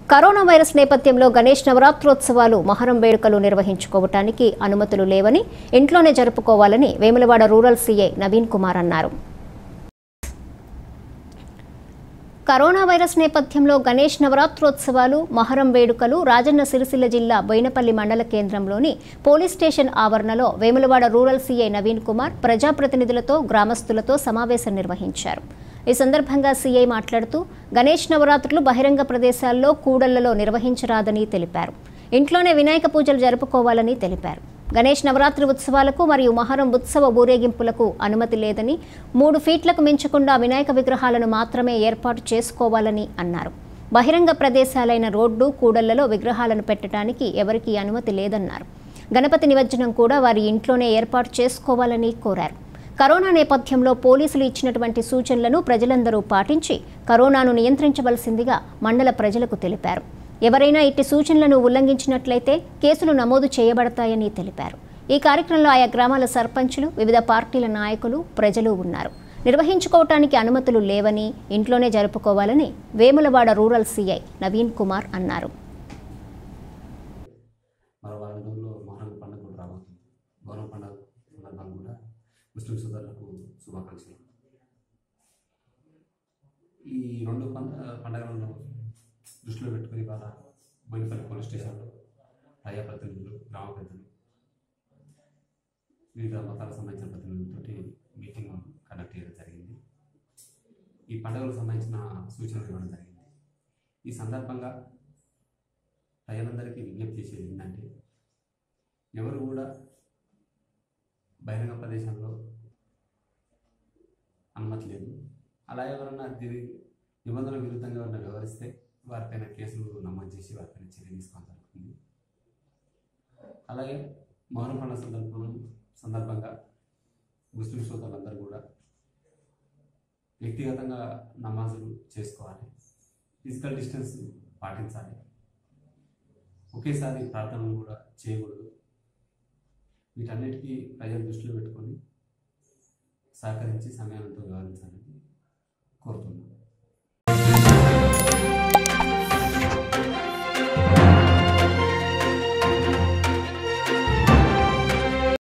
corona virus నేపథ్యంలో గణేష్ నవరాత్రోత్సవాలు మొహరం వేడుకలు నిర్వహించుకోవటానికి అనుమతులు లేవని ఇంట్లోనే జరుపుకోవాలని వేములవాడ రూరల్ సీఐ నవీన్ కుమార్ అన్నారు కరోనా వైరస్ నేపథ్యంలో గణేష్ నవరాత్రోత్సవాలు మొహరం వేడుకలు రాజన్న సిరిసిల్ల జిల్లా బోయినపల్లి మండల కేంద్రంలోని పోలీస్ స్టేషన్ ఆవరణలో వేములవాడ రూరల్ సీఐ నవీన్ కుమార్ ప్రజాప్రతినిధులతో గ్రామస్తులతో సమావేశం నిర్వహించారు ఈ సందర్భంగా సీఐ మాట్లాడుతూ గణేష్ నవరాత్రులు బహిరంగ ప్రదేశాల్లో కూడళ్లలో నిర్వహించరాదని తెలిపారు ఇంట్లోనే వినాయక పూజలు జరుపుకోవాలని తెలిపారు గణేష్ నవరాత్రి ఉత్సవాలకు మరియు మొహరం ఉత్సవ ఊరేగింపులకు అనుమతి లేదని మూడు ఫీట్లకు మించకుండా వినాయక విగ్రహాలను మాత్రమే ఏర్పాటు చేసుకోవాలని అన్నారు బహిరంగ ప్రదేశాలైన రోడ్డు కూడళ్లలో విగ్రహాలను పెట్టడానికి ఎవరికీ అనుమతి లేదన్నారు గణపతి నిమజ్జనం కూడా వారి ఇంట్లోనే ఏర్పాటు చేసుకోవాలని కోరారు కరోనా నేపథ్యంలో పోలీసులు ఇచ్చినటువంటి సూచనలను ప్రజలందరూ పాటించి కరోనాను నియంత్రించవలసిందిగా మండల ప్రజలకు తెలిపారు ఎవరైనా ఇట్టి సూచనలను ఉల్లంఘించినట్లయితే కేసులు నమోదు చేయబడతాయని తెలిపారు ఈ కార్యక్రమంలో ఆయా గ్రామాల సర్పంచులు వివిధ పార్టీల నాయకులు ప్రజలు ఉన్నారు నిర్వహించుకోవటానికి అనుమతులు లేవని ఇంట్లోనే జరుపుకోవాలని వేములవాడ రూరల్ సీఐ నవీన్ కుమార్ అన్నారు మరో వారం రోజుల్లో మొహరం పండుగ కూడా రాబోతుంది మొహరం పండుగ సందర్భంగా కూడా ముస్లిం సోదరులకు శుభాకాంక్షలు ఈ రెండు పండ పండుగలను దృష్టిలో పెట్టుకుని ఇవాళ బోయినపల్లి పోలీస్ స్టేషన్లో ప్రజాప్రతినిధులు గ్రామ పెద్దలు వివిధ మతాలకు సంబంధించిన ప్రతినిధులతోటి మీటింగ్ కండక్ట్ చేయడం జరిగింది ఈ పండుగలకు సంబంధించిన సూచనలు ఇవ్వడం జరిగింది ఈ సందర్భంగా ప్రజలందరికీ విజ్ఞప్తి చేసేది ఏంటంటే ఎవరు కూడా బహిరంగ ప్రదేశంలో అనుమతి లేదు అలా ఎవరన్నా దీని నిబంధనల విరుద్ధంగా ఎవరైనా వ్యవహరిస్తే వారిపైన కేసులు నమోదు చేసి వారిపైన చర్య తీసుకోవడం జరుగుతుంది అలాగే మౌన పండుగ సందర్భంలో సందర్భంగా ముస్లిం సోదరులందరూ కూడా వ్యక్తిగతంగా నమాజులు చేసుకోవాలి ఫిజికల్ డిస్టెన్స్ పాటించాలి ఒకేసారి ప్రార్థనలు కూడా చేయకూడదు వీటన్నిటికీ ప్రజలు దృష్టిలో పెట్టుకొని సహకరించి సమయాలతో వ్యవహరించాలి